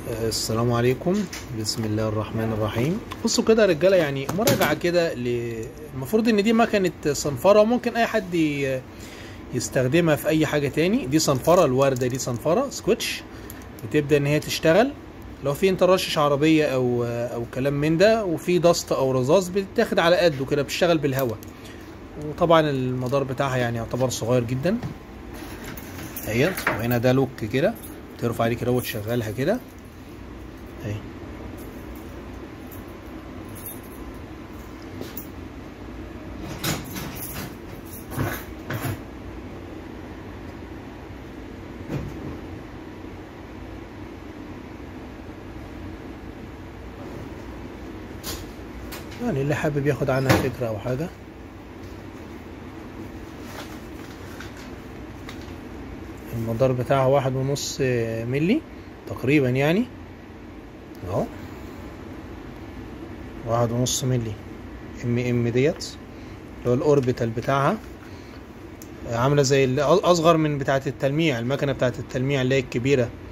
السلام عليكم بسم الله الرحمن الرحيم بصوا كده يا رجاله يعني مراجعه كده ل- المفروض ان دي مكنه صنفره وممكن اي حد ي- يستخدمها في اي حاجه تاني دي صنفره الورده دي صنفره سكوتش بتبدا ان هي تشتغل لو في انت رشش عربيه او او كلام من ده وفي ضغط او رذاذ بتاخد على قده كده بتشتغل بالهواء وطبعا المدار بتاعها يعني يعتبر صغير جدا اهيت وهنا ده لوك كده ترفع عليه كده وتشغلها كده اهي يعني اللي حابب ياخد عنها فكرة أو حاجة المدار بتاعها واحد ونص ملي تقريبا يعني اهو واحد ونص ملي ام ام ديت اللي هو الاوربيتال بتاعها عاملة زي اللي اصغر من بتاعة التلميع المكنة بتاعة التلميع اللي هي الكبيرة